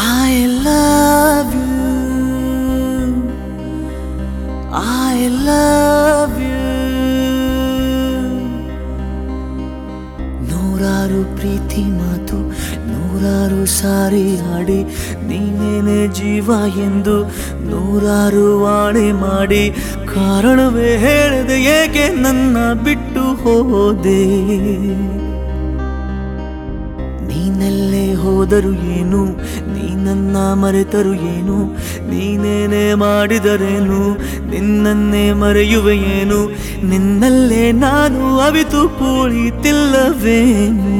I love you. I love you. ನೂರಾರು ಪ್ರೀತಿ ಮಾತು ನೂರಾರು ಸಾರಿ ಹಾಡಿ ನೀನೇನೆ ಜೀವ ಎಂದು ನೂರಾರು ವಾಣೆ ಮಾಡಿ ಕಾರಣವೇ ಹೇಳದೆ ಏಕೆ ನನ್ನ ಬಿಟ್ಟು ಹೋದೆ ನೀನೆಲ್ಲೇ ಹೋದರು ಏನು ನೀ ನನ್ನ ಮರೆತರು ಏನು ನೀನೇನೇ ಮಾಡಿದರೇನು ನಿನ್ನನ್ನೇ ಮರೆಯುವೆ ಏನು ನಿನ್ನಲ್ಲೇ ನಾನು ಅವಿತು ಕುಳಿತಿಲ್ಲವೇನು